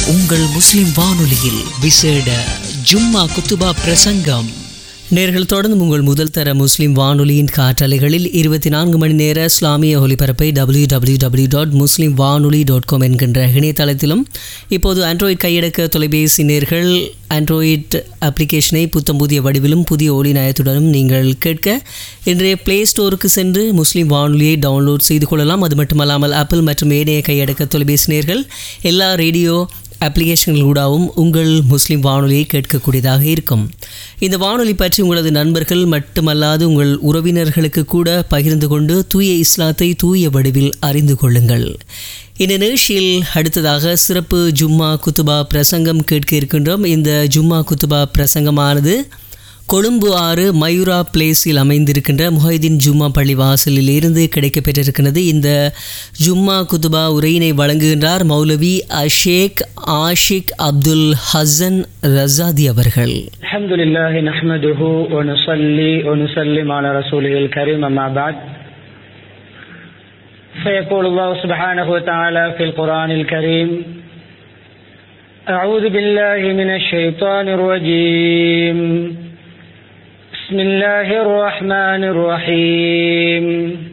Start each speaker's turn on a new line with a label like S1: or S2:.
S1: உங்கள் முஸ்லிம் வானொலியில் விசேட ஜும்மா குத்துபா பிரசங்கம் நேர்கள் தொடர்ந்து உங்கள் முதல் தர முஸ்லிம் வானொலியின் காற்றலைகளில் இருபத்தி நான்கு மணி நேர இஸ்லாமிய ஒலிபரப்பை டபிள்யூ டபிள்யூ டபிள்யூ டாட் முஸ்லீம் வானொலி டாட் காம் என்கின்ற இணையதளத்திலும் இப்போது ஆண்ட்ராய்ட் கையடக்க தொலைபேசி நேர்கள் ஆண்ட்ராய்ட் அப்ளிகேஷனை புத்தம் புதிய வடிவிலும் புதிய ஒளி நயத்துடனும் நீங்கள் கேட்க இன்றைய ப்ளே ஸ்டோருக்கு சென்று முஸ்லீம் வானொலியை டவுன்லோட் செய்து கொள்ளலாம் அது மட்டுமல்லாமல் ஆப்பிள் மற்றும் ஏனைய கையடக்க தொலைபேசி நேர்கள் எல்லா ரேடியோ அப்ளிகேஷன்களூடாகவும் உங்கள் முஸ்லிம் வானொலியை கேட்கக்கூடியதாக இருக்கும் இந்த வானொலி பற்றி உங்களது நண்பர்கள் மட்டுமல்லாது உங்கள் உறவினர்களுக்கு கூட பகிர்ந்து கொண்டு தூய இஸ்லாத்தை தூய வடிவில் அறிந்து கொள்ளுங்கள் இந்த நிகழ்ச்சியில் அடுத்ததாக சிறப்பு ஜும்மா குத்துபா பிரசங்கம் கேட்க இருக்கின்றோம் இந்த ஜும்மா குத்துபா பிரசங்கமானது கொழும்பு ஆறு மயூரா பிளேஸில் அமைந்திருக்கின்ற முஹைதீன் ஜும்மா பள்ளி வாசலில் இருந்து கிடைக்கப்பெற்றிருக்கிறது இந்த ஜும்மா குத்துபா உரையினை வழங்குகின்றார் மௌலவி அஷேக் ஆஷிக் அப்துல் ஹசன் ரசாதி அவர்கள்
S2: الحمد لله نحمده ونصلي ونسلم على رسوله الكريم أما بعد فيقول الله سبحانه وتعالى في القرآن الكريم أعوذ بالله من الشيطان الرجيم بسم الله الرحمن الرحيم